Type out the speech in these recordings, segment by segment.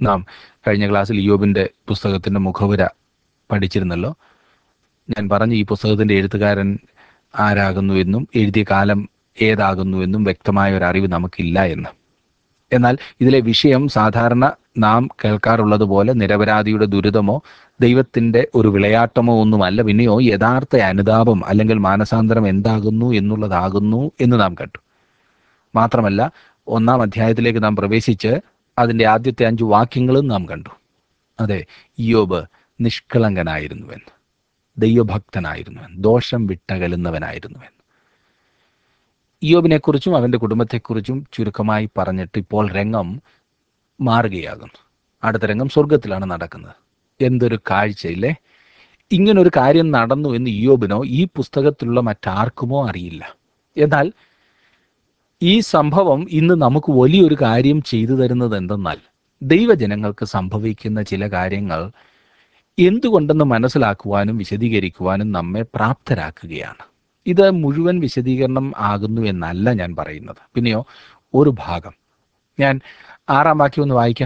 നാം കഴിഞ്ഞ ക്ലാസ്സിൽ ഇയോബിന്റെ പുസ്തകത്തിന്റെ മുഖവുര പഠിച്ചിരുന്നല്ലോ ഞാൻ പറഞ്ഞ ഈ പുസ്തകത്തിന്റെ എഴുത്തുകാരൻ ആരാകുന്നു എന്നും എഴുതിയ കാലം ഏതാകുന്നു എന്നും വ്യക്തമായ ഒരു അറിവ് നമുക്കില്ല എന്ന് എന്നാൽ ഇതിലെ വിഷയം സാധാരണ നാം കേൾക്കാറുള്ളത് പോലെ നിരപരാധിയുടെ ദുരിതമോ ദൈവത്തിന്റെ ഒരു വിളയാട്ടമോ ഒന്നുമല്ല പിന്നെയോ യഥാർത്ഥ അനുതാപം അല്ലെങ്കിൽ മാനസാന്തരം എന്താകുന്നു എന്നുള്ളതാകുന്നു എന്ന് നാം കണ്ടു മാത്രമല്ല ഒന്നാം അധ്യായത്തിലേക്ക് നാം പ്രവേശിച്ച് അതിന്റെ ആദ്യത്തെ അഞ്ച് വാക്യങ്ങളും നാം കണ്ടു അതെ യോബ് നിഷ്കളങ്കനായിരുന്നുവെന്ന് ദൈവഭക്തനായിരുന്നുവെന്ന് ദോഷം വിട്ടകലുന്നവനായിരുന്നുവെന്ന് ഇയോബിനെ കുറിച്ചും അവന്റെ കുടുംബത്തെക്കുറിച്ചും ചുരുക്കമായി പറഞ്ഞിട്ട് ഇപ്പോൾ രംഗം മാറുകയാകുന്നു അടുത്ത രംഗം സ്വർഗത്തിലാണ് നടക്കുന്നത് എന്തൊരു കാഴ്ചയില്ലേ ഇങ്ങനൊരു കാര്യം നടന്നു എന്ന് ഇയോബിനോ ഈ പുസ്തകത്തിലുള്ള മറ്റാർക്കുമോ അറിയില്ല എന്നാൽ ഈ സംഭവം ഇന്ന് നമുക്ക് വലിയൊരു കാര്യം ചെയ്തു തരുന്നത് എന്തെന്നാൽ ദൈവജനങ്ങൾക്ക് സംഭവിക്കുന്ന ചില കാര്യങ്ങൾ എന്തുകൊണ്ടെന്ന് മനസ്സിലാക്കുവാനും വിശദീകരിക്കുവാനും നമ്മെ പ്രാപ്തരാക്കുകയാണ് ഇത് മുഴുവൻ വിശദീകരണം ആകുന്നു എന്നല്ല ഞാൻ പറയുന്നത് പിന്നെയോ ഒരു ഭാഗം ഞാൻ ആറാം വാക്യം ഒന്ന് വായിക്കാം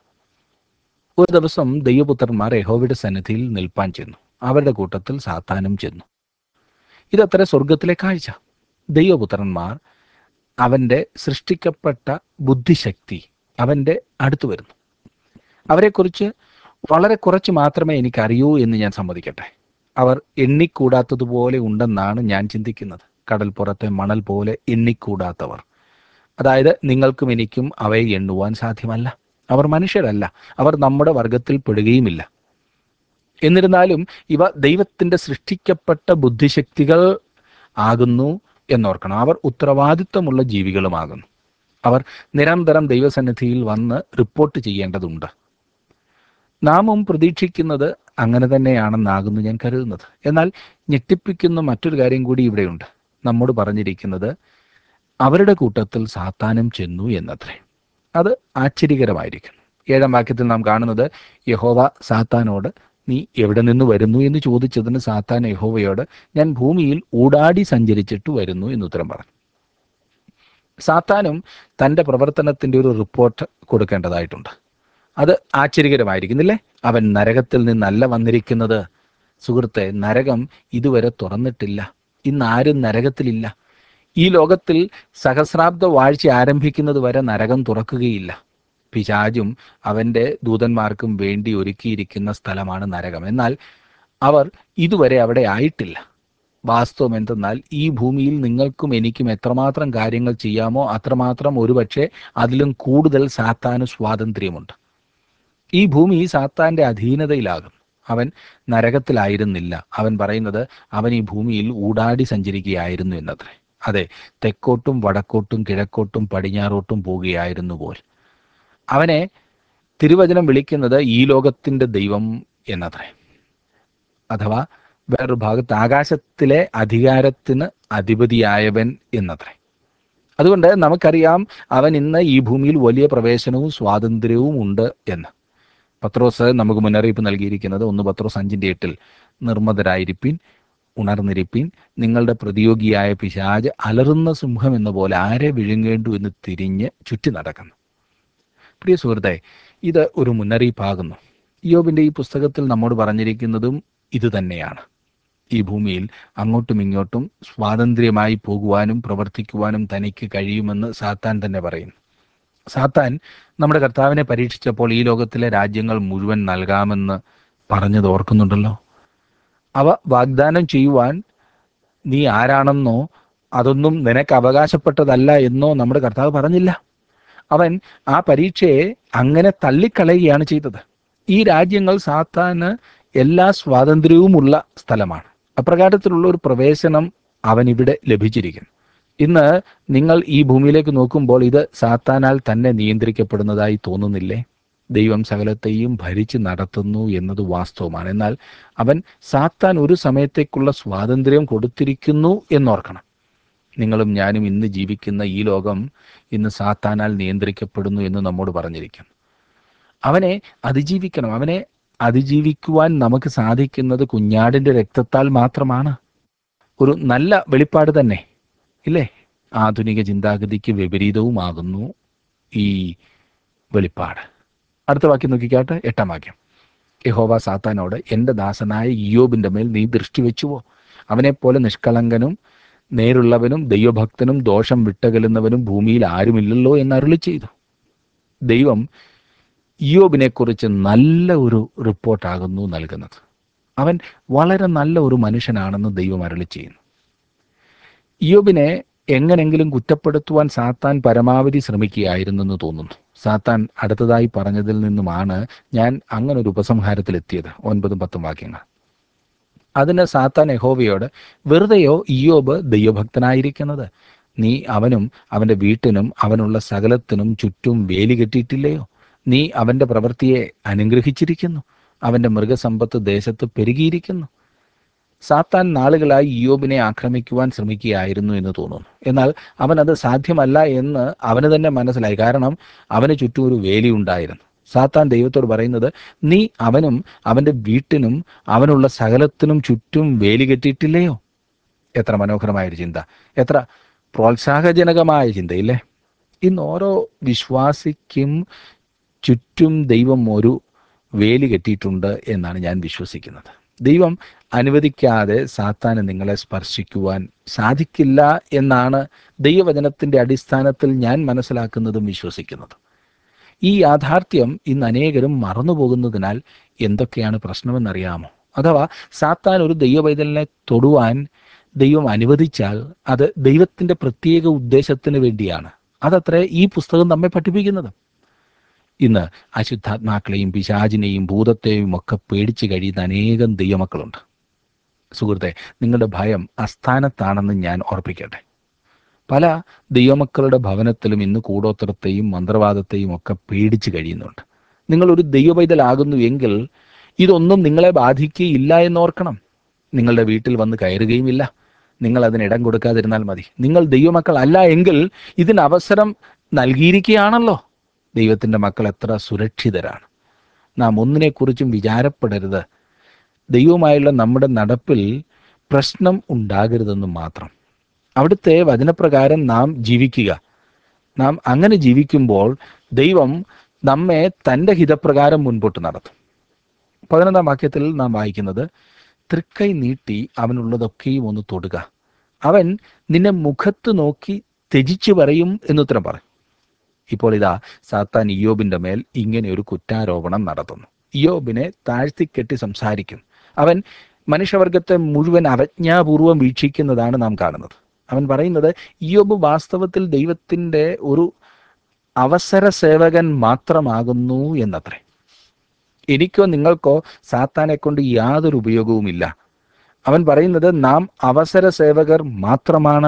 ഒരു ദിവസം ദൈവപുത്രന്മാർ യഹോവയുടെ സന്നിധിയിൽ നിൽപ്പാൻ ചെന്നു അവരുടെ കൂട്ടത്തിൽ സാത്താനും ചെന്നു ഇതത്ര സ്വർഗത്തിലെ കാഴ്ച ദൈവപുത്രന്മാർ അവന്റെ സൃഷ്ടിക്കപ്പെട്ട ബുദ്ധിശക്തി അവന്റെ അടുത്ത് വരുന്നു അവരെക്കുറിച്ച് വളരെ കുറച്ച് മാത്രമേ എനിക്കറിയൂ എന്ന് ഞാൻ സമ്മതിക്കട്ടെ അവർ എണ്ണിക്കൂടാത്തതുപോലെ ഉണ്ടെന്നാണ് ഞാൻ ചിന്തിക്കുന്നത് കടൽപ്പുറത്തെ മണൽ പോലെ എണ്ണിക്കൂടാത്തവർ അതായത് നിങ്ങൾക്കും എനിക്കും അവയെ എണ്ണുവാൻ സാധ്യമല്ല അവർ മനുഷ്യരല്ല അവർ നമ്മുടെ വർഗത്തിൽ പെടുകയുമില്ല എന്നിരുന്നാലും ഇവ ദൈവത്തിന്റെ സൃഷ്ടിക്കപ്പെട്ട ബുദ്ധിശക്തികൾ ആകുന്നു എന്നോർക്കണം അവർ ഉത്തരവാദിത്വമുള്ള ജീവികളുമാകുന്നു അവർ നിരന്തരം ദൈവസന്നിധിയിൽ വന്ന് റിപ്പോർട്ട് ചെയ്യേണ്ടതുണ്ട് നാമും പ്രതീക്ഷിക്കുന്നത് അങ്ങനെ തന്നെയാണെന്നാകുന്നു ഞാൻ കരുതുന്നത് എന്നാൽ ഞെട്ടിപ്പിക്കുന്ന മറ്റൊരു കാര്യം കൂടി ഇവിടെയുണ്ട് നമ്മോട് പറഞ്ഞിരിക്കുന്നത് അവരുടെ കൂട്ടത്തിൽ സാത്താനും ചെന്നു എന്നത്രേ അത് ആശ്ചര്യകരമായിരിക്കുന്നു ഏഴാം വാക്യത്തിൽ നാം കാണുന്നത് യഹോവ സാത്താനോട് നീ എവിടെ നിന്ന് വരുന്നു എന്ന് ചോദിച്ചതിന് സാത്താൻ യഹോവയോട് ഞാൻ ഭൂമിയിൽ ഊടാടി സഞ്ചരിച്ചിട്ട് വരുന്നു എന്ന് ഉത്തരം പറഞ്ഞു സാത്താനും തന്റെ പ്രവർത്തനത്തിന്റെ ഒരു റിപ്പോർട്ട് കൊടുക്കേണ്ടതായിട്ടുണ്ട് അത് ആശ്ചര്യകരമായിരിക്കുന്നില്ലേ അവൻ നരകത്തിൽ നിന്നല്ല വന്നിരിക്കുന്നത് സുഹൃത്തെ നരകം ഇതുവരെ തുറന്നിട്ടില്ല ഇന്ന് ആരും നരകത്തിലില്ല ഈ ലോകത്തിൽ സഹസ്രാബ്ദ വാഴ്ച ആരംഭിക്കുന്നത് വരെ നരകം തുറക്കുകയില്ല പിശാജും അവന്റെ ദൂതന്മാർക്കും വേണ്ടി ഒരുക്കിയിരിക്കുന്ന സ്ഥലമാണ് നരകം എന്നാൽ അവർ ഇതുവരെ അവിടെ ആയിട്ടില്ല വാസ്തവം എന്തെന്നാൽ ഈ ഭൂമിയിൽ നിങ്ങൾക്കും എനിക്കും എത്രമാത്രം കാര്യങ്ങൾ ചെയ്യാമോ അത്രമാത്രം ഒരുപക്ഷെ അതിലും കൂടുതൽ സാത്താന് സ്വാതന്ത്ര്യമുണ്ട് ഈ ഭൂമി സാത്താന്റെ അധീനതയിലാകും അവൻ നരകത്തിലായിരുന്നില്ല അവൻ പറയുന്നത് അവൻ ഈ ഭൂമിയിൽ ഊടാടി സഞ്ചരിക്കുകയായിരുന്നു എന്നത്രേ അതെ തെക്കോട്ടും വടക്കോട്ടും കിഴക്കോട്ടും പടിഞ്ഞാറോട്ടും പോവുകയായിരുന്നു പോൽ അവനെ തിരുവചനം വിളിക്കുന്നത് ഈ ലോകത്തിന്റെ ദൈവം എന്നത്രേ അഥവാ വേറൊരു ഭാഗത്ത് ആകാശത്തിലെ അധികാരത്തിന് അധിപതിയായവൻ എന്നത്രേ അതുകൊണ്ട് നമുക്കറിയാം അവൻ ഇന്ന് ഈ ഭൂമിയിൽ വലിയ പ്രവേശനവും സ്വാതന്ത്ര്യവും ഉണ്ട് എന്ന് പത്രോസ് നമുക്ക് മുന്നറിയിപ്പ് നൽകിയിരിക്കുന്നത് ഒന്ന് പത്രോസ് അഞ്ചിന്റെ എട്ടിൽ നിർമ്മതരായിരിപ്പിൻ ഉണർന്നിരിപ്പിൻ നിങ്ങളുടെ പ്രതിയോഗിയായ പിശാജ് അലറുന്ന സിംഹം എന്ന പോലെ ആരെ വിഴുങ്ങേണ്ടു എന്ന് തിരിഞ്ഞ് ചുറ്റി നടക്കുന്നു പ്രിയ സുഹൃത്തെ ഇത് ഒരു മുന്നറിയിപ്പാകുന്നു യോബിന്റെ ഈ പുസ്തകത്തിൽ നമ്മോട് പറഞ്ഞിരിക്കുന്നതും ഇത് തന്നെയാണ് ഈ ഭൂമിയിൽ അങ്ങോട്ടും ഇങ്ങോട്ടും സ്വാതന്ത്ര്യമായി പോകുവാനും പ്രവർത്തിക്കുവാനും തനിക്ക് കഴിയുമെന്ന് സാത്താൻ തന്നെ പറയുന്നു സാത്താൻ നമ്മുടെ കർത്താവിനെ പരീക്ഷിച്ചപ്പോൾ ഈ ലോകത്തിലെ രാജ്യങ്ങൾ മുഴുവൻ നൽകാമെന്ന് പറഞ്ഞത് ഓർക്കുന്നുണ്ടല്ലോ അവ വാഗ്ദാനം ചെയ്യുവാൻ നീ ആരാണെന്നോ അതൊന്നും നിനക്ക് അവകാശപ്പെട്ടതല്ല എന്നോ നമ്മുടെ കർത്താവ് പറഞ്ഞില്ല അവൻ ആ പരീക്ഷയെ അങ്ങനെ തള്ളിക്കളയുകയാണ് ചെയ്തത് ഈ രാജ്യങ്ങൾ സാത്താന് എല്ലാ സ്വാതന്ത്ര്യവുമുള്ള സ്ഥലമാണ് അപ്രകാരത്തിലുള്ള ഒരു പ്രവേശനം അവൻ ഇവിടെ ലഭിച്ചിരിക്കുന്നു ഇന്ന് നിങ്ങൾ ഈ ഭൂമിയിലേക്ക് നോക്കുമ്പോൾ ഇത് സാത്താനാൽ തന്നെ നിയന്ത്രിക്കപ്പെടുന്നതായി തോന്നുന്നില്ലേ ദൈവം സകലത്തെയും ഭരിച്ച് നടത്തുന്നു എന്നത് വാസ്തവമാണ് എന്നാൽ അവൻ സാത്താൻ ഒരു സമയത്തേക്കുള്ള സ്വാതന്ത്ര്യം കൊടുത്തിരിക്കുന്നു എന്നോർക്കണം നിങ്ങളും ഞാനും ഇന്ന് ജീവിക്കുന്ന ഈ ലോകം ഇന്ന് സാത്താനാൽ നിയന്ത്രിക്കപ്പെടുന്നു എന്ന് നമ്മോട് പറഞ്ഞിരിക്കുന്നു അവനെ അതിജീവിക്കണം അവനെ അതിജീവിക്കുവാൻ നമുക്ക് സാധിക്കുന്നത് കുഞ്ഞാടിന്റെ രക്തത്താൽ മാത്രമാണ് ഒരു നല്ല വെളിപ്പാട് തന്നെ ഇല്ലേ ആധുനിക ചിന്താഗതിക്ക് വിപരീതവുമാകുന്നു ഈ വെളിപ്പാട് അടുത്ത വാക്യം നോക്കിക്കാട്ടെ എട്ടാം വാക്യം യഹോവ സാത്താനോട് എൻ്റെ ദാസനായ ഇയോബിൻ്റെ മേൽ നീ ദൃഷ്ടി വെച്ചുവോ അവനെപ്പോലെ നിഷ്കളങ്കനും നേരുള്ളവനും ദൈവഭക്തനും ദോഷം വിട്ടകലുന്നവനും ഭൂമിയിൽ ആരുമില്ലല്ലോ എന്ന് അരുളി ചെയ്തു ദൈവം ഇയോബിനെക്കുറിച്ച് നല്ല ഒരു റിപ്പോർട്ടാകുന്നു നൽകുന്നത് അവൻ വളരെ നല്ല ഒരു മനുഷ്യനാണെന്ന് ദൈവം അരുളി ചെയ്യുന്നു ഇയോബിനെ എങ്ങനെങ്കിലും കുറ്റപ്പെടുത്തുവാൻ സാത്താൻ പരമാവധി ശ്രമിക്കുകയായിരുന്നെന്ന് തോന്നുന്നു സാത്താൻ അടുത്തതായി പറഞ്ഞതിൽ നിന്നുമാണ് ഞാൻ അങ്ങനെ ഒരു ഉപസംഹാരത്തിലെത്തിയത് ഒൻപതും പത്തും വാക്യങ്ങൾ അതിന് സാത്താൻ യഹോവയോട് വെറുതെയോ ഇയോബ് ദൈവഭക്തനായിരിക്കുന്നത് നീ അവനും അവന്റെ വീട്ടിനും അവനുള്ള സകലത്തിനും ചുറ്റും വേലി കെട്ടിയിട്ടില്ലയോ നീ അവന്റെ പ്രവൃത്തിയെ അനുഗ്രഹിച്ചിരിക്കുന്നു അവന്റെ മൃഗസമ്പത്ത് ദേശത്ത് പെരുകിയിരിക്കുന്നു സാത്താൻ നാളുകളായി ഇയോബിനെ ആക്രമിക്കുവാൻ ശ്രമിക്കുകയായിരുന്നു എന്ന് തോന്നുന്നു എന്നാൽ അവൻ അത് സാധ്യമല്ല എന്ന് അവന് തന്നെ മനസ്സിലായി കാരണം അവന് ചുറ്റും ഒരു വേലി ഉണ്ടായിരുന്നു സാത്താൻ ദൈവത്തോട് പറയുന്നത് നീ അവനും അവന്റെ വീട്ടിനും അവനുള്ള സകലത്തിനും ചുറ്റും വേലി കെട്ടിയിട്ടില്ലയോ എത്ര മനോഹരമായ ഒരു ചിന്ത എത്ര പ്രോത്സാഹജനകമായ ചിന്തയില്ലേ ഇന്ന് ഓരോ വിശ്വാസിക്കും ചുറ്റും ദൈവം ഒരു വേലി കെട്ടിയിട്ടുണ്ട് എന്നാണ് ഞാൻ വിശ്വസിക്കുന്നത് ദൈവം അനുവദിക്കാതെ സാത്താന് നിങ്ങളെ സ്പർശിക്കുവാൻ സാധിക്കില്ല എന്നാണ് ദൈവവചനത്തിന്റെ അടിസ്ഥാനത്തിൽ ഞാൻ മനസ്സിലാക്കുന്നതും വിശ്വസിക്കുന്നതും ഈ യാഥാർത്ഥ്യം ഇന്ന് അനേകരും മറന്നുപോകുന്നതിനാൽ എന്തൊക്കെയാണ് പ്രശ്നമെന്നറിയാമോ അഥവാ സാത്താൻ ഒരു ദൈവവൈതലിനെ തൊടുവാൻ ദൈവം അനുവദിച്ചാൽ അത് ദൈവത്തിന്റെ പ്രത്യേക ഉദ്ദേശത്തിന് വേണ്ടിയാണ് അതത്രേ ഈ പുസ്തകം നമ്മെ പഠിപ്പിക്കുന്നത് ഇന്ന് അശുദ്ധാത്മാക്കളെയും പിശാചിനെയും ഭൂതത്തെയും ഒക്കെ പേടിച്ച് കഴിയുന്ന അനേകം ദൈവമക്കളുണ്ട് സുഹൃത്തെ നിങ്ങളുടെ ഭയം അസ്ഥാനത്താണെന്ന് ഞാൻ ഓർപ്പിക്കട്ടെ പല ദൈവമക്കളുടെ ഭവനത്തിലും ഇന്ന് കൂടോത്രത്തെയും മന്ത്രവാദത്തെയും ഒക്കെ പേടിച്ച് കഴിയുന്നുണ്ട് നിങ്ങൾ ഒരു ദൈവപൈതലാകുന്നു എങ്കിൽ ഇതൊന്നും നിങ്ങളെ ബാധിക്കുകയില്ല എന്നോർക്കണം നിങ്ങളുടെ വീട്ടിൽ വന്ന് കയറുകയുമില്ല നിങ്ങൾ അതിന് ഇടം കൊടുക്കാതിരുന്നാൽ മതി നിങ്ങൾ ദൈവമക്കൾ അല്ല എങ്കിൽ ഇതിന് അവസരം നൽകിയിരിക്കുകയാണല്ലോ ദൈവത്തിൻ്റെ മക്കൾ എത്ര സുരക്ഷിതരാണ് നാം ഒന്നിനെക്കുറിച്ചും വിചാരപ്പെടരുത് ദൈവവുമായുള്ള നമ്മുടെ നടപ്പിൽ പ്രശ്നം ഉണ്ടാകരുതെന്ന് മാത്രം അവിടുത്തെ വചനപ്രകാരം നാം ജീവിക്കുക നാം അങ്ങനെ ജീവിക്കുമ്പോൾ ദൈവം നമ്മെ തൻ്റെ ഹിതപ്രകാരം മുൻപോട്ട് നടത്തും പതിനൊന്നാം വാക്യത്തിൽ നാം വായിക്കുന്നത് തൃക്കൈ നീട്ടി അവനുള്ളതൊക്കെയും ഒന്ന് തൊടുക അവൻ നിന്നെ മുഖത്ത് നോക്കി ത്യജിച്ചു പറയും എന്നുത്തരം പറയും ഇപ്പോൾ ഇതാ സാത്താൻ ഇയോബിന്റെ മേൽ ഇങ്ങനെ ഒരു കുറ്റാരോപണം നടത്തുന്നു ഇയോബിനെ താഴ്ത്തിക്കെട്ടി സംസാരിക്കും അവൻ മനുഷ്യവർഗത്തെ മുഴുവൻ അവജ്ഞാപൂർവം വീക്ഷിക്കുന്നതാണ് നാം കാണുന്നത് അവൻ പറയുന്നത് ഇയോബ് വാസ്തവത്തിൽ ദൈവത്തിൻ്റെ ഒരു അവസര സേവകൻ മാത്രമാകുന്നു എന്നത്രേ എനിക്കോ നിങ്ങൾക്കോ സാത്താനെ കൊണ്ട് യാതൊരു ഉപയോഗവുമില്ല അവൻ പറയുന്നത് നാം അവസര സേവകർ മാത്രമാണ്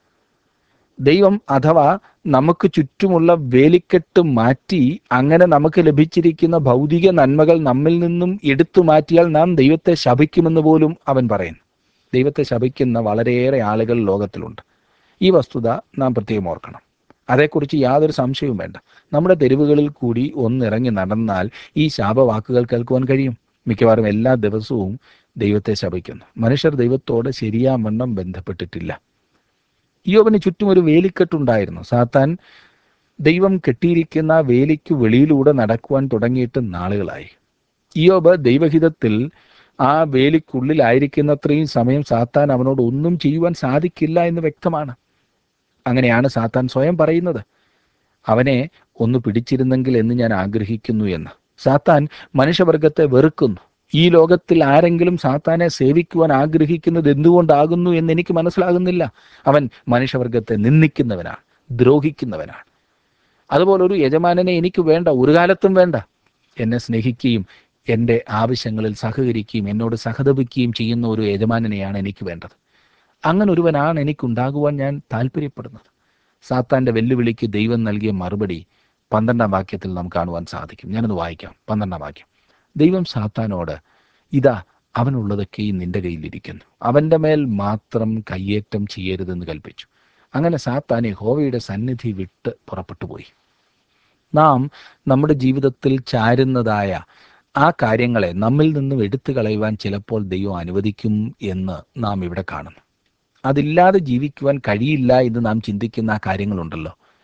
ദൈവം അഥവാ നമുക്ക് ചുറ്റുമുള്ള വേലിക്കെട്ട് മാറ്റി അങ്ങനെ നമുക്ക് ലഭിച്ചിരിക്കുന്ന ഭൗതിക നന്മകൾ നമ്മിൽ നിന്നും എടുത്തു മാറ്റിയാൽ നാം ദൈവത്തെ ശപിക്കുമെന്ന് പോലും അവൻ പറയുന്നു ദൈവത്തെ ശപിക്കുന്ന വളരെയേറെ ആളുകൾ ലോകത്തിലുണ്ട് ഈ വസ്തുത നാം പ്രത്യേകം ഓർക്കണം അതേക്കുറിച്ച് യാതൊരു സംശയവും വേണ്ട നമ്മുടെ തെരുവുകളിൽ കൂടി ഒന്നിറങ്ങി നടന്നാൽ ഈ ശാപവാക്കുകൾ കേൾക്കുവാൻ കഴിയും മിക്കവാറും എല്ലാ ദിവസവും ദൈവത്തെ ശപിക്കുന്നു മനുഷ്യർ ദൈവത്തോട് ശരിയാവണ്ണം ബന്ധപ്പെട്ടിട്ടില്ല യോബിന് ചുറ്റും ഒരു വേലിക്കെട്ടുണ്ടായിരുന്നു സാത്താൻ ദൈവം കെട്ടിയിരിക്കുന്ന വേലിക്ക് വെളിയിലൂടെ നടക്കുവാൻ തുടങ്ങിയിട്ട് നാളുകളായി ഇയോബ് ദൈവഹിതത്തിൽ ആ വേലിക്കുള്ളിലായിരിക്കുന്നത്രയും സമയം സാത്താൻ അവനോട് ഒന്നും ചെയ്യുവാൻ സാധിക്കില്ല എന്ന് വ്യക്തമാണ് അങ്ങനെയാണ് സാത്താൻ സ്വയം പറയുന്നത് അവനെ ഒന്ന് പിടിച്ചിരുന്നെങ്കിൽ എന്ന് ഞാൻ ആഗ്രഹിക്കുന്നു എന്ന് സാത്താൻ മനുഷ്യവർഗത്തെ വെറുക്കുന്നു ഈ ലോകത്തിൽ ആരെങ്കിലും സാത്താനെ സേവിക്കുവാൻ ആഗ്രഹിക്കുന്നത് എന്തുകൊണ്ടാകുന്നു എന്ന് എനിക്ക് മനസ്സിലാകുന്നില്ല അവൻ മനുഷ്യവർഗത്തെ നിന്ദിക്കുന്നവനാണ് ദ്രോഹിക്കുന്നവനാണ് അതുപോലെ ഒരു യജമാനനെ എനിക്ക് വേണ്ട ഒരു കാലത്തും വേണ്ട എന്നെ സ്നേഹിക്കുകയും എൻ്റെ ആവശ്യങ്ങളിൽ സഹകരിക്കുകയും എന്നോട് സഹതപിക്കുകയും ചെയ്യുന്ന ഒരു യജമാനനെയാണ് എനിക്ക് വേണ്ടത് അങ്ങനെ ഒരുവനാണ് എനിക്കുണ്ടാകുവാൻ ഞാൻ താല്പര്യപ്പെടുന്നത് സാത്താന്റെ വെല്ലുവിളിക്ക് ദൈവം നൽകിയ മറുപടി പന്ത്രണ്ടാം വാക്യത്തിൽ നാം കാണുവാൻ സാധിക്കും ഞാനത് വായിക്കാം പന്ത്രണ്ടാം വാക്യം ദൈവം സാത്താനോട് ഇതാ അവനുള്ളതൊക്കെയും നിന്റെ കയ്യിലിരിക്കുന്നു അവന്റെ മേൽ മാത്രം കയ്യേറ്റം ചെയ്യരുതെന്ന് കൽപ്പിച്ചു അങ്ങനെ സാത്താൻ യഹോവയുടെ സന്നിധി വിട്ട് പുറപ്പെട്ടു പോയി നാം നമ്മുടെ ജീവിതത്തിൽ ചാരുന്നതായ ആ കാര്യങ്ങളെ നമ്മിൽ നിന്നും എടുത്തു കളയുവാൻ ചിലപ്പോൾ ദൈവം അനുവദിക്കും എന്ന് നാം ഇവിടെ കാണുന്നു അതില്ലാതെ ജീവിക്കുവാൻ കഴിയില്ല എന്ന് നാം ചിന്തിക്കുന്ന ആ കാര്യങ്ങളുണ്ടല്ലോ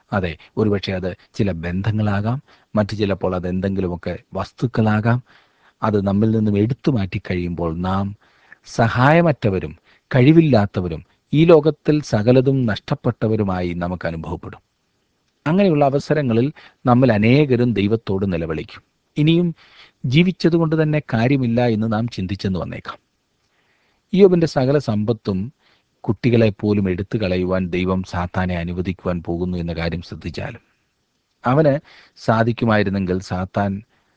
അതെ ഒരുപക്ഷെ അത് ചില ബന്ധങ്ങളാകാം മറ്റു ചിലപ്പോൾ അത് എന്തെങ്കിലുമൊക്കെ വസ്തുക്കളാകാം അത് നമ്മിൽ നിന്നും എടുത്തു മാറ്റി കഴിയുമ്പോൾ നാം സഹായമറ്റവരും കഴിവില്ലാത്തവരും ഈ ലോകത്തിൽ സകലതും നഷ്ടപ്പെട്ടവരുമായി നമുക്ക് അനുഭവപ്പെടും അങ്ങനെയുള്ള അവസരങ്ങളിൽ നമ്മൾ അനേകരും ദൈവത്തോട് നിലവിളിക്കും ഇനിയും ജീവിച്ചതുകൊണ്ട് തന്നെ കാര്യമില്ല എന്ന് നാം ചിന്തിച്ചെന്ന് വന്നേക്കാം ഇയോബിന്റെ സകല സമ്പത്തും കുട്ടികളെ പോലും എടുത്തു കളയുവാൻ ദൈവം സാത്താനെ അനുവദിക്കുവാൻ പോകുന്നു എന്ന കാര്യം ശ്രദ്ധിച്ചാലും അവന് സാധിക്കുമായിരുന്നെങ്കിൽ സാത്താൻ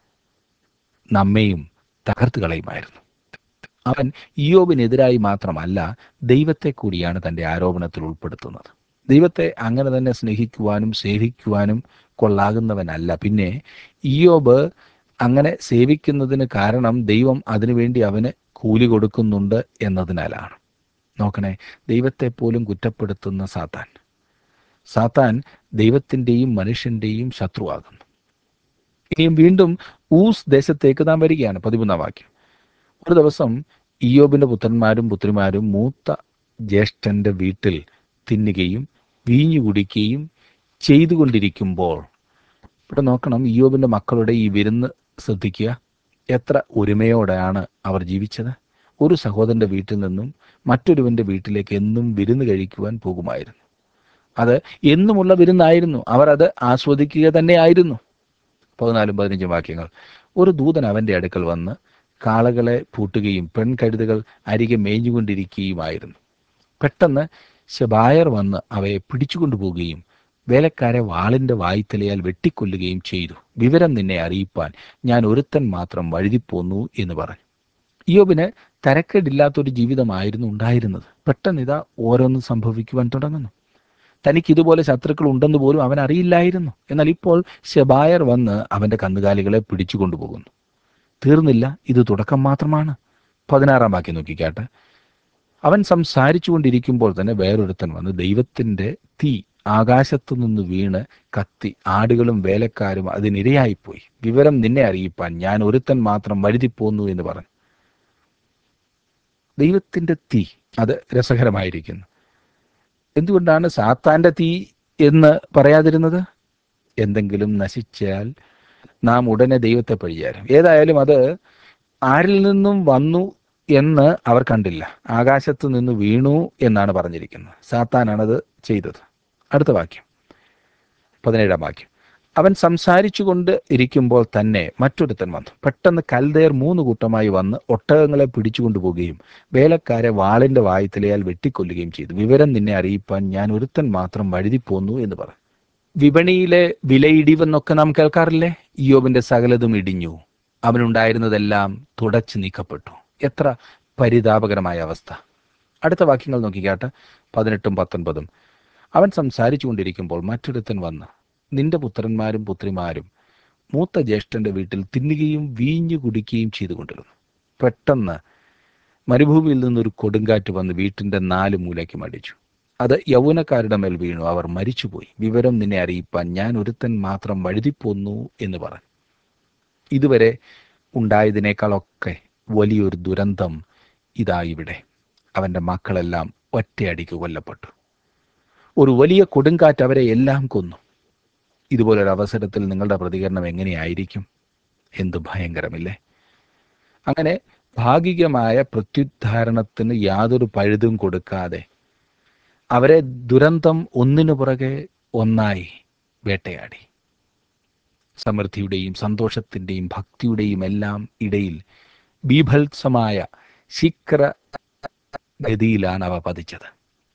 നമ്മെയും തകർത്ത് കളയുമായിരുന്നു അവൻ ഇയോബിനെതിരായി മാത്രമല്ല ദൈവത്തെ കൂടിയാണ് തന്റെ ആരോപണത്തിൽ ഉൾപ്പെടുത്തുന്നത് ദൈവത്തെ അങ്ങനെ തന്നെ സ്നേഹിക്കുവാനും സേവിക്കുവാനും കൊള്ളാകുന്നവനല്ല പിന്നെ ഇയോബ് അങ്ങനെ സേവിക്കുന്നതിന് കാരണം ദൈവം അതിനുവേണ്ടി അവന് കൂലി കൊടുക്കുന്നുണ്ട് എന്നതിനാലാണ് നോക്കണേ ദൈവത്തെ പോലും കുറ്റപ്പെടുത്തുന്ന സാത്താൻ സാത്താൻ ദൈവത്തിൻ്റെയും മനുഷ്യൻ്റെയും ശത്രുവാകുന്നു ഇനിയും വീണ്ടും ഊസ് ദേശത്തേക്ക് നാം വരികയാണ് പതിമൂന്നാം വാക്യം ഒരു ദിവസം ഇയോബിന്റെ പുത്രന്മാരും പുത്രിമാരും മൂത്ത ജ്യേഷ്ഠന്റെ വീട്ടിൽ തിന്നുകയും വീഞ്ഞു കുടിക്കുകയും ചെയ്തുകൊണ്ടിരിക്കുമ്പോൾ ഇവിടെ നോക്കണം ഇയോബിന്റെ മക്കളുടെ ഈ വിരുന്ന് ശ്രദ്ധിക്കുക എത്ര ഒരുമയോടെയാണ് അവർ ജീവിച്ചത് ഒരു സഹോദരന്റെ വീട്ടിൽ നിന്നും മറ്റൊരുവന്റെ വീട്ടിലേക്ക് എന്നും വിരുന്ന് കഴിക്കുവാൻ പോകുമായിരുന്നു അത് എന്നുമുള്ള വിരുന്നായിരുന്നു അവർ അത് ആസ്വദിക്കുക തന്നെയായിരുന്നു പതിനാലും പതിനഞ്ചും വാക്യങ്ങൾ ഒരു ദൂതൻ അവന്റെ അടുക്കൽ വന്ന് കാളകളെ പൂട്ടുകയും പെൺകഴുതുകൾ അരികെ മേഞ്ഞുകൊണ്ടിരിക്കുകയുമായിരുന്നു പെട്ടെന്ന് ശബായർ വന്ന് അവയെ പിടിച്ചുകൊണ്ടുപോവുകയും വേലക്കാരെ വാളിന്റെ വായ്ത്തലയാൽ വെട്ടിക്കൊല്ലുകയും ചെയ്തു വിവരം നിന്നെ അറിയിപ്പാൻ ഞാൻ ഒരുത്തൻ മാത്രം വഴുതിപ്പോന്നു എന്ന് പറഞ്ഞു ഇയോബിന് തരക്കേടില്ലാത്തൊരു ജീവിതമായിരുന്നു ഉണ്ടായിരുന്നത് പെട്ടെന്ന് ഇതാ ഓരോന്നും സംഭവിക്കുവാൻ തുടങ്ങുന്നു തനിക്ക് ഇതുപോലെ ശത്രുക്കൾ ഉണ്ടെന്ന് പോലും അവൻ അറിയില്ലായിരുന്നു എന്നാൽ ഇപ്പോൾ ശബായർ വന്ന് അവന്റെ കന്നുകാലികളെ പിടിച്ചു കൊണ്ടുപോകുന്നു തീർന്നില്ല ഇത് തുടക്കം മാത്രമാണ് പതിനാറാം വാക്യം നോക്കിക്കാട്ടെ അവൻ സംസാരിച്ചു കൊണ്ടിരിക്കുമ്പോൾ തന്നെ വേറൊരുത്തൻ വന്ന് ദൈവത്തിന്റെ തീ ആകാശത്തു നിന്ന് വീണ് കത്തി ആടുകളും വേലക്കാരും അതിനിരയായിപ്പോയി വിവരം നിന്നെ അറിയിപ്പാൻ ഞാൻ ഒരുത്തൻ മാത്രം വഴുതിപ്പോന്നു എന്ന് പറഞ്ഞു ദൈവത്തിന്റെ തീ അത് രസകരമായിരിക്കുന്നു എന്തുകൊണ്ടാണ് സാത്താന്റെ തീ എന്ന് പറയാതിരുന്നത് എന്തെങ്കിലും നശിച്ചാൽ നാം ഉടനെ ദൈവത്തെ പഴിയാരും ഏതായാലും അത് ആരിൽ നിന്നും വന്നു എന്ന് അവർ കണ്ടില്ല ആകാശത്ത് നിന്ന് വീണു എന്നാണ് പറഞ്ഞിരിക്കുന്നത് സാത്താനാണത് ചെയ്തത് അടുത്ത വാക്യം പതിനേഴാം വാക്യം അവൻ സംസാരിച്ചുകൊണ്ട് ഇരിക്കുമ്പോൾ തന്നെ മറ്റൊരുത്തൻ വന്നു പെട്ടെന്ന് കൽദേർ മൂന്ന് കൂട്ടമായി വന്ന് ഒട്ടകങ്ങളെ പിടിച്ചുകൊണ്ടുപോവുകയും വേലക്കാരെ വാളിന്റെ വായുത്തലയാൽ വെട്ടിക്കൊല്ലുകയും ചെയ്തു വിവരം നിന്നെ അറിയിപ്പാൻ ഞാൻ ഒരുത്തൻ മാത്രം വഴുതിപ്പോന്നു എന്ന് പറഞ്ഞു വിപണിയിലെ വിലയിടിവെന്നൊക്കെ നാം കേൾക്കാറില്ലേ ഇയോബിന്റെ സകലതും ഇടിഞ്ഞു അവനുണ്ടായിരുന്നതെല്ലാം തുടച്ചു നീക്കപ്പെട്ടു എത്ര പരിതാപകരമായ അവസ്ഥ അടുത്ത വാക്യങ്ങൾ നോക്കിക്കാട്ടെ പതിനെട്ടും പത്തൊൻപതും അവൻ സംസാരിച്ചു കൊണ്ടിരിക്കുമ്പോൾ മറ്റൊരുത്തൻ വന്ന് നിന്റെ പുത്രന്മാരും പുത്രിമാരും മൂത്ത ജ്യേഷ്ഠന്റെ വീട്ടിൽ തിന്നുകയും വീഞ്ഞു കുടിക്കുകയും ചെയ്തുകൊണ്ടിരുന്നു പെട്ടെന്ന് മരുഭൂമിയിൽ നിന്നൊരു കൊടുങ്കാറ്റ് വന്ന് വീട്ടിന്റെ നാല് മൂലയ്ക്ക് മടിച്ചു അത് യൗവനക്കാരുടെ മേൽ വീണു അവർ മരിച്ചുപോയി വിവരം നിന്നെ അറിയിപ്പാൻ ഞാൻ ഒരുത്തൻ മാത്രം വഴുതിപ്പോന്നു എന്ന് പറഞ്ഞു ഇതുവരെ ഉണ്ടായതിനേക്കാളൊക്കെ വലിയൊരു ദുരന്തം ഇതാ ഇവിടെ അവന്റെ മക്കളെല്ലാം ഒറ്റയടിക്ക് കൊല്ലപ്പെട്ടു ഒരു വലിയ കൊടുങ്കാറ്റ് അവരെ എല്ലാം കൊന്നു ഇതുപോലൊരു അവസരത്തിൽ നിങ്ങളുടെ പ്രതികരണം എങ്ങനെയായിരിക്കും എന്ത് ഭയങ്കരമില്ലേ അങ്ങനെ ഭാഗികമായ പ്രത്യുദ്ധാരണത്തിന് യാതൊരു പഴുതും കൊടുക്കാതെ അവരെ ദുരന്തം ഒന്നിനു പുറകെ ഒന്നായി വേട്ടയാടി സമൃദ്ധിയുടെയും സന്തോഷത്തിന്റെയും ഭക്തിയുടെയും എല്ലാം ഇടയിൽ ബീഭത്സമായ ശീഘ്ര ഗതിയിലാണ് അവ പതിച്ചത്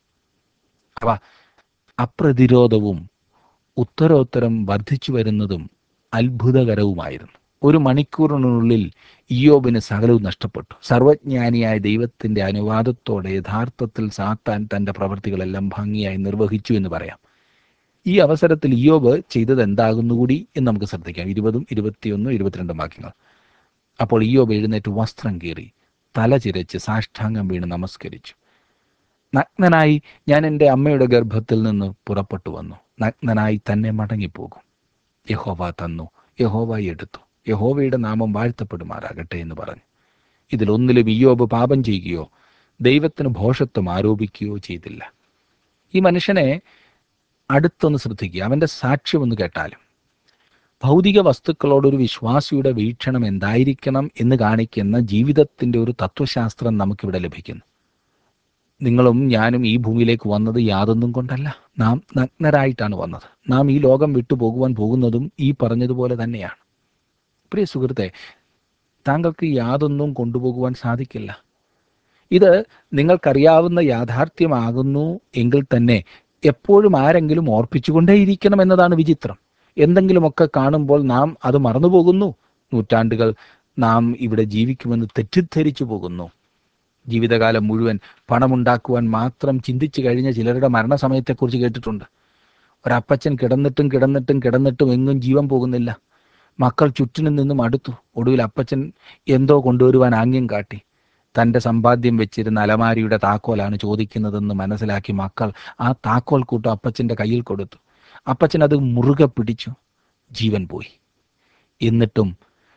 അവ അപ്രതിരോധവും ഉത്തരോത്തരം വർദ്ധിച്ചു വരുന്നതും അത്ഭുതകരവുമായിരുന്നു ഒരു മണിക്കൂറിനുള്ളിൽ ഇയോബിന് സകലവും നഷ്ടപ്പെട്ടു സർവജ്ഞാനിയായ ദൈവത്തിന്റെ അനുവാദത്തോടെ യഥാർത്ഥത്തിൽ സാത്താൻ തന്റെ പ്രവൃത്തികളെല്ലാം ഭംഗിയായി നിർവഹിച്ചു എന്ന് പറയാം ഈ അവസരത്തിൽ ഇയോബ് ചെയ്തത് എന്താകുന്നു കൂടി എന്ന് നമുക്ക് ശ്രദ്ധിക്കാം ഇരുപതും ഇരുപത്തിയൊന്നും ഇരുപത്തിരണ്ടും വാക്യങ്ങൾ അപ്പോൾ ഇയോബ് എഴുന്നേറ്റ് വസ്ത്രം കീറി തല ചിരച്ച് സാഷ്ടാംഗം വീണ് നമസ്കരിച്ചു നഗ്നനായി ഞാൻ എൻ്റെ അമ്മയുടെ ഗർഭത്തിൽ നിന്ന് പുറപ്പെട്ടു വന്നു നഗ്നനായി തന്നെ മടങ്ങിപ്പോകും യഹോവ തന്നു യഹോവ എടുത്തു യഹോവയുടെ നാമം വാഴ്ത്തപ്പെടുമാറാകട്ടെ എന്ന് പറഞ്ഞു ഇതിലൊന്നിലും ഇയോബ് പാപം ചെയ്യുകയോ ദൈവത്തിന് ഭോഷത്വം ആരോപിക്കുകയോ ചെയ്തില്ല ഈ മനുഷ്യനെ അടുത്തൊന്ന് ശ്രദ്ധിക്കുക അവൻ്റെ സാക്ഷ്യം ഒന്ന് കേട്ടാലും ഭൗതിക വസ്തുക്കളോടൊരു വിശ്വാസിയുടെ വീക്ഷണം എന്തായിരിക്കണം എന്ന് കാണിക്കുന്ന ജീവിതത്തിൻ്റെ ഒരു തത്വശാസ്ത്രം നമുക്കിവിടെ ലഭിക്കുന്നു നിങ്ങളും ഞാനും ഈ ഭൂമിയിലേക്ക് വന്നത് യാതൊന്നും കൊണ്ടല്ല നാം നഗ്നരായിട്ടാണ് വന്നത് നാം ഈ ലോകം വിട്ടുപോകുവാൻ പോകുന്നതും ഈ പറഞ്ഞതുപോലെ തന്നെയാണ് പ്രിയ സുഹൃത്തെ താങ്കൾക്ക് യാതൊന്നും കൊണ്ടുപോകുവാൻ സാധിക്കില്ല ഇത് നിങ്ങൾക്കറിയാവുന്ന യാഥാർത്ഥ്യമാകുന്നു എങ്കിൽ തന്നെ എപ്പോഴും ആരെങ്കിലും ഓർപ്പിച്ചുകൊണ്ടേയിരിക്കണം എന്നതാണ് വിചിത്രം എന്തെങ്കിലുമൊക്കെ കാണുമ്പോൾ നാം അത് മറന്നുപോകുന്നു നൂറ്റാണ്ടുകൾ നാം ഇവിടെ ജീവിക്കുമെന്ന് തെറ്റിദ്ധരിച്ചു പോകുന്നു ജീവിതകാലം മുഴുവൻ പണമുണ്ടാക്കുവാൻ മാത്രം ചിന്തിച്ചു കഴിഞ്ഞ ചിലരുടെ മരണസമയത്തെക്കുറിച്ച് കേട്ടിട്ടുണ്ട് ഒരപ്പച്ചൻ കിടന്നിട്ടും കിടന്നിട്ടും കിടന്നിട്ടും എങ്ങും ജീവൻ പോകുന്നില്ല മക്കൾ ചുറ്റിനും നിന്നും അടുത്തു ഒടുവിൽ അപ്പച്ചൻ എന്തോ കൊണ്ടുവരുവാൻ ആംഗ്യം കാട്ടി തൻ്റെ സമ്പാദ്യം വെച്ചിരുന്ന അലമാരിയുടെ താക്കോലാണ് ചോദിക്കുന്നതെന്ന് മനസ്സിലാക്കി മക്കൾ ആ താക്കോൽ കൂട്ടം അപ്പച്ചൻ്റെ കയ്യിൽ കൊടുത്തു അപ്പച്ചൻ അത് മുറുകെ പിടിച്ചു ജീവൻ പോയി എന്നിട്ടും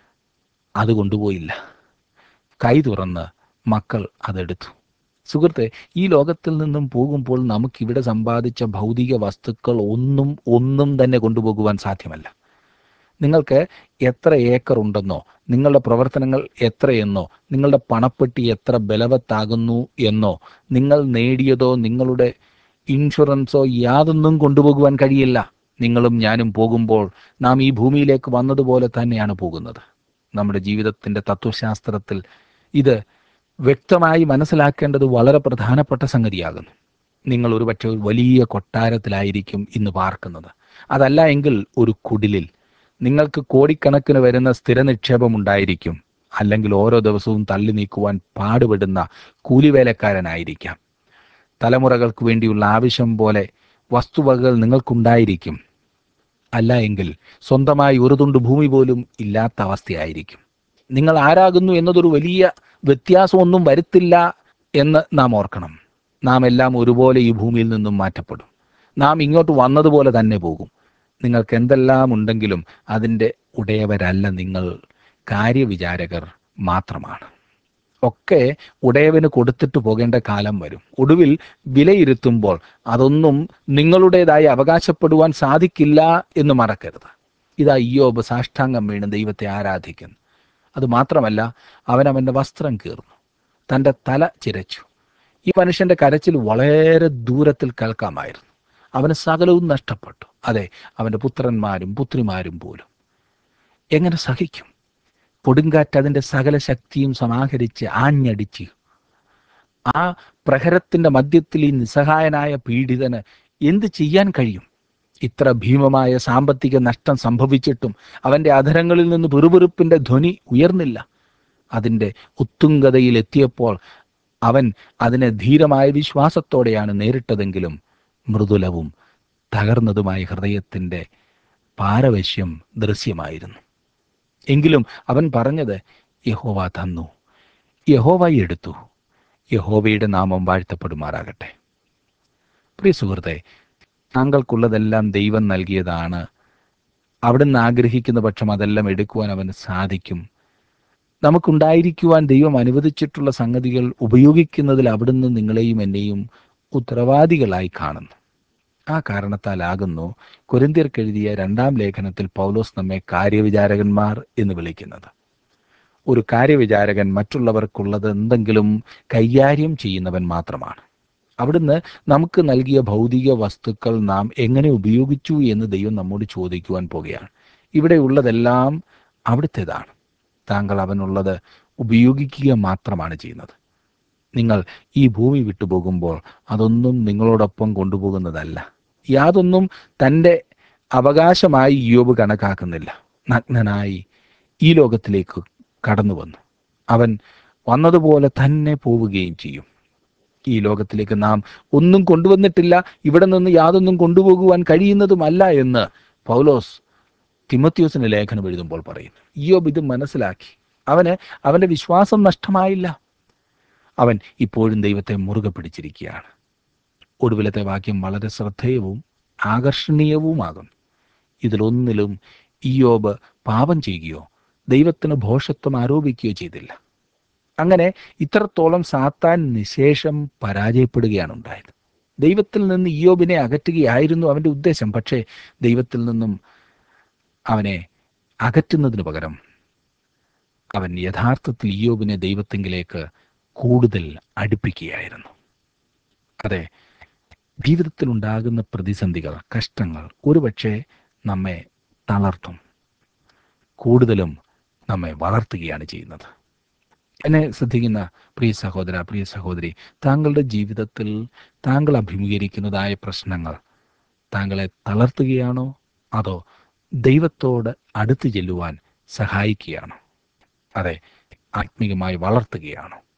അത് കൊണ്ടുപോയില്ല കൈ തുറന്ന് മക്കൾ അതെടുത്തു സുഹൃത്തെ ഈ ലോകത്തിൽ നിന്നും പോകുമ്പോൾ നമുക്കിവിടെ സമ്പാദിച്ച ഭൗതിക വസ്തുക്കൾ ഒന്നും ഒന്നും തന്നെ കൊണ്ടുപോകുവാൻ സാധ്യമല്ല നിങ്ങൾക്ക് എത്ര ഏക്കർ ഉണ്ടെന്നോ നിങ്ങളുടെ പ്രവർത്തനങ്ങൾ എത്രയെന്നോ നിങ്ങളുടെ പണപ്പെട്ടി എത്ര ബലവത്താകുന്നു എന്നോ നിങ്ങൾ നേടിയതോ നിങ്ങളുടെ ഇൻഷുറൻസോ യാതൊന്നും കൊണ്ടുപോകുവാൻ കഴിയില്ല നിങ്ങളും ഞാനും പോകുമ്പോൾ നാം ഈ ഭൂമിയിലേക്ക് വന്നതുപോലെ തന്നെയാണ് പോകുന്നത് നമ്മുടെ ജീവിതത്തിൻ്റെ തത്വശാസ്ത്രത്തിൽ ഇത് വ്യക്തമായി മനസ്സിലാക്കേണ്ടത് വളരെ പ്രധാനപ്പെട്ട സംഗതിയാകുന്നു നിങ്ങൾ ഒരുപക്ഷെ ഒരു വലിയ കൊട്ടാരത്തിലായിരിക്കും ഇന്ന് പാർക്കുന്നത് അതല്ല എങ്കിൽ ഒരു കുടിലിൽ നിങ്ങൾക്ക് കോടിക്കണക്കിന് വരുന്ന സ്ഥിര നിക്ഷേപം ഉണ്ടായിരിക്കും അല്ലെങ്കിൽ ഓരോ ദിവസവും തള്ളി നീക്കുവാൻ പാടുപെടുന്ന കൂലിവേലക്കാരനായിരിക്കാം തലമുറകൾക്ക് വേണ്ടിയുള്ള ആവശ്യം പോലെ വസ്തുവകകൾ നിങ്ങൾക്കുണ്ടായിരിക്കും അല്ല എങ്കിൽ സ്വന്തമായി ഒരു തുണ്ട് ഭൂമി പോലും ഇല്ലാത്ത അവസ്ഥയായിരിക്കും നിങ്ങൾ ആരാകുന്നു എന്നതൊരു വലിയ വ്യത്യാസമൊന്നും വരുത്തില്ല എന്ന് നാം ഓർക്കണം നാം എല്ലാം ഒരുപോലെ ഈ ഭൂമിയിൽ നിന്നും മാറ്റപ്പെടും നാം ഇങ്ങോട്ട് വന്നതുപോലെ തന്നെ പോകും നിങ്ങൾക്ക് എന്തെല്ലാം ഉണ്ടെങ്കിലും അതിൻ്റെ ഉടയവരല്ല നിങ്ങൾ കാര്യവിചാരകർ മാത്രമാണ് ഒക്കെ ഉടയവന് കൊടുത്തിട്ട് പോകേണ്ട കാലം വരും ഒടുവിൽ വിലയിരുത്തുമ്പോൾ അതൊന്നും നിങ്ങളുടേതായി അവകാശപ്പെടുവാൻ സാധിക്കില്ല എന്ന് മറക്കരുത് ഇതാ ഇയോബ് സാഷ്ടാംഗം വീണ് ദൈവത്തെ ആരാധിക്കുന്നു അത് മാത്രമല്ല അവൻ അവൻ്റെ വസ്ത്രം കീർന്നു തൻ്റെ തല ചിരച്ചു ഈ മനുഷ്യന്റെ കരച്ചിൽ വളരെ ദൂരത്തിൽ കേൾക്കാമായിരുന്നു അവന് സകലവും നഷ്ടപ്പെട്ടു അതെ അവൻ്റെ പുത്രന്മാരും പുത്രിമാരും പോലും എങ്ങനെ സഹിക്കും കൊടുങ്കാറ്റ് അതിൻ്റെ സകല ശക്തിയും സമാഹരിച്ച് ആഞ്ഞടിച്ച് ആ പ്രഹരത്തിന്റെ മധ്യത്തിൽ ഈ നിസ്സഹായനായ പീഡിതന് എന്ത് ചെയ്യാൻ കഴിയും ഇത്ര ഭീമമായ സാമ്പത്തിക നഷ്ടം സംഭവിച്ചിട്ടും അവന്റെ അധരങ്ങളിൽ നിന്ന് പിറുപിറുപ്പിന്റെ ധ്വനി ഉയർന്നില്ല അതിൻ്റെ ഉത്തുംഗതയിൽ എത്തിയപ്പോൾ അവൻ അതിനെ ധീരമായ വിശ്വാസത്തോടെയാണ് നേരിട്ടതെങ്കിലും മൃദുലവും തകർന്നതുമായ ഹൃദയത്തിൻ്റെ പാരവശ്യം ദൃശ്യമായിരുന്നു എങ്കിലും അവൻ പറഞ്ഞത് യഹോവ തന്നു യഹോവ എടുത്തു യഹോവയുടെ നാമം വാഴ്ത്തപ്പെടുമാറാകട്ടെ പ്രിയ സുഹൃത്തെ താങ്കൾക്കുള്ളതെല്ലാം ദൈവം നൽകിയതാണ് അവിടുന്ന് ആഗ്രഹിക്കുന്ന പക്ഷം അതെല്ലാം എടുക്കുവാൻ അവന് സാധിക്കും നമുക്കുണ്ടായിരിക്കുവാൻ ദൈവം അനുവദിച്ചിട്ടുള്ള സംഗതികൾ ഉപയോഗിക്കുന്നതിൽ അവിടുന്ന് നിങ്ങളെയും എന്നെയും ഉത്തരവാദികളായി കാണുന്നു ആ കാരണത്താലാകുന്നു കൊരിന്തിയർക്കെഴുതിയ രണ്ടാം ലേഖനത്തിൽ പൗലോസ് നമ്മെ കാര്യവിചാരകന്മാർ എന്ന് വിളിക്കുന്നത് ഒരു കാര്യവിചാരകൻ മറ്റുള്ളവർക്കുള്ളത് എന്തെങ്കിലും കൈകാര്യം ചെയ്യുന്നവൻ മാത്രമാണ് അവിടുന്ന് നമുക്ക് നൽകിയ ഭൗതിക വസ്തുക്കൾ നാം എങ്ങനെ ഉപയോഗിച്ചു എന്ന് ദൈവം നമ്മോട് ചോദിക്കുവാൻ പോകുകയാണ് ഇവിടെ ഉള്ളതെല്ലാം അവിടുത്തേതാണ് താങ്കൾ അവനുള്ളത് ഉപയോഗിക്കുക മാത്രമാണ് ചെയ്യുന്നത് നിങ്ങൾ ഈ ഭൂമി വിട്ടുപോകുമ്പോൾ അതൊന്നും നിങ്ങളോടൊപ്പം കൊണ്ടുപോകുന്നതല്ല യാതൊന്നും തൻ്റെ അവകാശമായി യോബ് കണക്കാക്കുന്നില്ല നഗ്നനായി ഈ ലോകത്തിലേക്ക് കടന്നു വന്നു അവൻ വന്നതുപോലെ തന്നെ പോവുകയും ചെയ്യും ഈ ലോകത്തിലേക്ക് നാം ഒന്നും കൊണ്ടുവന്നിട്ടില്ല ഇവിടെ നിന്ന് യാതൊന്നും കൊണ്ടുപോകുവാൻ കഴിയുന്നതുമല്ല എന്ന് പൗലോസ് തിമത്യോസിന് ലേഖനം എഴുതുമ്പോൾ പറയുന്നു ഇയോബ് ഇത് മനസ്സിലാക്കി അവന് അവന്റെ വിശ്വാസം നഷ്ടമായില്ല അവൻ ഇപ്പോഴും ദൈവത്തെ മുറുകെ പിടിച്ചിരിക്കുകയാണ് ഒടുവിലത്തെ വാക്യം വളരെ ശ്രദ്ധേയവും ആകർഷണീയവുമാകുന്നു ഇതിലൊന്നിലും ഇയോബ് പാപം ചെയ്യുകയോ ദൈവത്തിന് ഭോഷത്വം ആരോപിക്കുകയോ ചെയ്തില്ല അങ്ങനെ ഇത്രത്തോളം സാത്താൻ നിശേഷം പരാജയപ്പെടുകയാണ് ഉണ്ടായത് ദൈവത്തിൽ നിന്ന് ഇയോബിനെ അകറ്റുകയായിരുന്നു അവൻ്റെ ഉദ്ദേശം പക്ഷേ ദൈവത്തിൽ നിന്നും അവനെ അകറ്റുന്നതിന് പകരം അവൻ യഥാർത്ഥത്തിൽ ഇയോബിനെ ദൈവത്തെങ്കിലേക്ക് കൂടുതൽ അടുപ്പിക്കുകയായിരുന്നു അതെ ജീവിതത്തിൽ ഉണ്ടാകുന്ന പ്രതിസന്ധികൾ കഷ്ടങ്ങൾ ഒരുപക്ഷെ നമ്മെ തളർത്തും കൂടുതലും നമ്മെ വളർത്തുകയാണ് ചെയ്യുന്നത് എന്നെ ശ്രദ്ധിക്കുന്ന പ്രിയ സഹോദര പ്രിയ സഹോദരി താങ്കളുടെ ജീവിതത്തിൽ താങ്കൾ അഭിമുഖീകരിക്കുന്നതായ പ്രശ്നങ്ങൾ താങ്കളെ തളർത്തുകയാണോ അതോ ദൈവത്തോട് അടുത്തു ചെല്ലുവാൻ സഹായിക്കുകയാണോ അതെ ആത്മീകമായി വളർത്തുകയാണോ